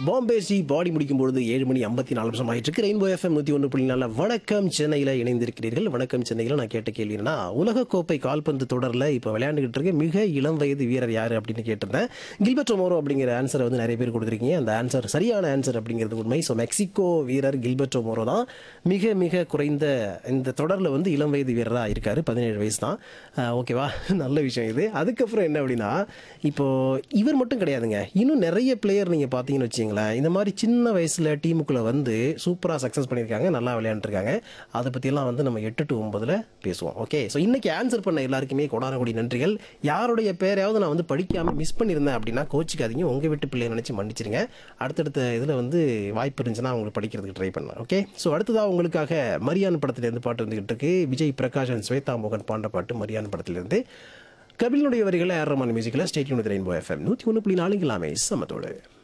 Bombay C பாடி முடிக்கும் பொழுது ஏழு மணி ஐம்பத்தி நாலு நிமிஷம் ஆயிட்டு இருக்கு ரெயின்போ எஃப்எம் நூற்றி ஒன்று புள்ளி நாலு வணக்கம் சென்னையில் இணைந்திருக்கிறீர்கள் வணக்கம் சென்னையில் நான் கேட்ட கேள்வி என்னன்னா உலகக்கோப்பை கால்பந்து தொடரில் இப்போ விளையாண்டுகிட்டு இருக்க மிக இளம் வயது வீரர் யார் அப்படின்னு கேட்டிருந்தேன் கில்பர்ட் ஒமோரோ அப்படிங்கிற ஆன்சரை வந்து நிறைய பேர் கொடுத்துருக்கீங்க அந்த ஆன்சர் சரியான ஆன்சர் அப்படிங்கிறது உண்மை ஸோ மெக்சிகோ வீரர் கில்பர்ட் ஒமோரோ தான் மிக மிக குறைந்த இந்த தொடரில் வந்து இளம் வயது வீரராக இருக்காரு பதினேழு வயசு தான் ஓகேவா நல்ல விஷயம் இது அதுக்கப்புறம் என்ன அப்படின்னா இப்போ இவர் மட்டும் கிடையாதுங்க இன்னும் நிறைய பிளேயர் நீங்கள் பார்த்தீங்கன்னு வச்சிங்களேன் இந்த மாதிரி சின்ன வயசில் டீமுக்குள்ளே வந்து சூப்பராக சக்ஸஸ் பண்ணியிருக்காங்க நல்லா விளையாண்டுருக்காங்க அதை பற்றியெல்லாம் வந்து நம்ம எட்டு டு ஒன்பதில் பேசுவோம் ஓகே ஸோ இன்னைக்கு ஆன்சர் பண்ண எல்லாருக்குமே கொடான கொடி நன்றிகள் யாருடைய பேரையாவது நான் வந்து படிக்காமல் மிஸ் பண்ணியிருந்தேன் அப்படின்னா கோச்சிக்காதீங்க உங்கள் வீட்டு பிள்ளைய நினச்சி மன்னிச்சிருங்க அடுத்தடுத்த இதில் வந்து வாய்ப்பு இருந்துச்சுன்னா அவங்களுக்கு படிக்கிறதுக்கு ட்ரை பண்ணலாம் ஓகே ஸோ அடுத்ததாக உங்களுக்காக மரியான் படத்துலேருந்து பாட்டு வந்துகிட்டு இருக்கு விஜய் பிரகாஷ் அண்ட் ஸ்வேதா மோகன் பாண்ட பாட்டு மரியான் படத்திலிருந்து கபிலனுடைய வரிகளை ஏர் ரமான் மியூசிக்கில் ஸ்டேட்யூன் ரெயின்போ எஃப்எம் நூற்றி ஒன்று புள்ளி நாலுங்களாமே சமத்தோடு